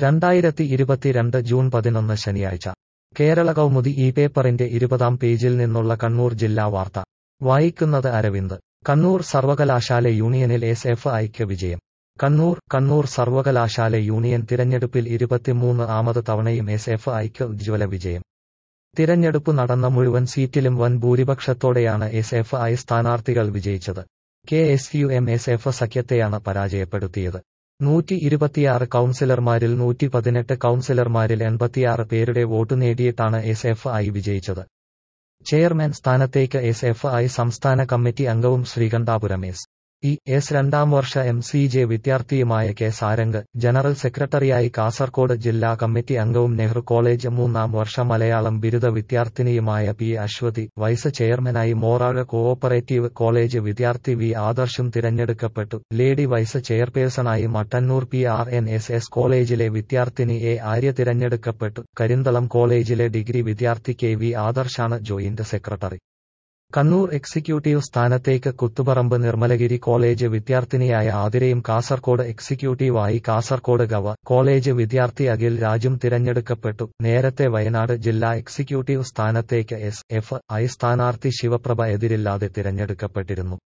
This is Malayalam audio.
രണ്ടായിരത്തി ഇരുപത്തിരണ്ട് ജൂൺ പതിനൊന്ന് ശനിയാഴ്ച കേരള കൗമുദി ഈ പേപ്പറിന്റെ ഇരുപതാം പേജിൽ നിന്നുള്ള കണ്ണൂർ ജില്ലാ വാർത്ത വായിക്കുന്നത് അരവിന്ദ് കണ്ണൂർ സർവകലാശാല യൂണിയനിൽ എസ് എഫ് ഐക്ക് വിജയം കണ്ണൂർ കണ്ണൂർ സർവകലാശാല യൂണിയൻ തിരഞ്ഞെടുപ്പിൽ ഇരുപത്തിമൂന്ന് ആമത് തവണയും എസ് എഫ് ഐക്ക് ഉജ്ജ്വല വിജയം തിരഞ്ഞെടുപ്പ് നടന്ന മുഴുവൻ സീറ്റിലും വൻ ഭൂരിപക്ഷത്തോടെയാണ് എസ് എഫ് ഐ സ്ഥാനാർത്ഥികൾ വിജയിച്ചത് K S U M S F സഖ്യത്തെയാണ് പരാജയപ്പെടുത്തിയത് നൂറ്റി ഇരുപത്തിയാറ് കൗൺസിലർമാരിൽ നൂറ്റി പതിനെട്ട് കൗൺസിലർമാരിൽ എൺപത്തിയാറ് പേരുടെ വോട്ട് നേടിയിട്ടാണ് എസ് എഫ് ഐ വിജയിച്ചത് ചെയർമാൻ സ്ഥാനത്തേക്ക് എസ് എഫ് ഐ സംസ്ഥാന കമ്മിറ്റി അംഗവും ശ്രീകണ്ഠാപുരം എസ് ഇ എസ് രണ്ടാം വർഷ എം സി ജെ വിദ്യാർത്ഥിയുമായ കെ സാരംഗ് ജനറൽ സെക്രട്ടറിയായി കാസർകോട് ജില്ലാ കമ്മിറ്റി അംഗവും നെഹ്റു കോളേജ് മൂന്നാം വർഷ മലയാളം ബിരുദ വിദ്യാർത്ഥിനിയുമായ പി അശ്വതി വൈസ് ചെയർമാനായി മോറാഴ് കോഓപ്പറേറ്റീവ് കോളേജ് വിദ്യാർത്ഥി വി ആദർശും തിരഞ്ഞെടുക്കപ്പെട്ടു ലേഡി വൈസ് ചെയർപേഴ്സണായി Mattannur P R N S S കോളേജിലെ വിദ്യാർത്ഥിനി എ ആര്യ തിരഞ്ഞെടുക്കപ്പെട്ടു കരിന്തളം കോളേജിലെ ഡിഗ്രി വിദ്യാർത്ഥി കെ വി ആദർശാണ് ജോയിന്റ് സെക്രട്ടറി കണ്ണൂർ എക്സിക്യൂട്ടീവ് സ്ഥാനത്തേക്ക് കുത്തുപറമ്പ് നിർമ്മലഗിരി കോളേജ് വിദ്യാർത്ഥിനിയായ ആതിരയും കാസർകോട് എക്സിക്യൂട്ടീവായി കാസർകോട് ഗവ കോളേജ് വിദ്യാർത്ഥി അഖിൽ രാജും തിരഞ്ഞെടുക്കപ്പെട്ടു നേരത്തെ വയനാട് ജില്ലാ എക്സിക്യൂട്ടീവ് സ്ഥാനത്തേക്ക് എസ് എഫ് ഐ സ്ഥാനാർത്ഥി ശിവപ്രഭ എതിരില്ലാതെ തിരഞ്ഞെടുക്കപ്പെട്ടിരുന്നു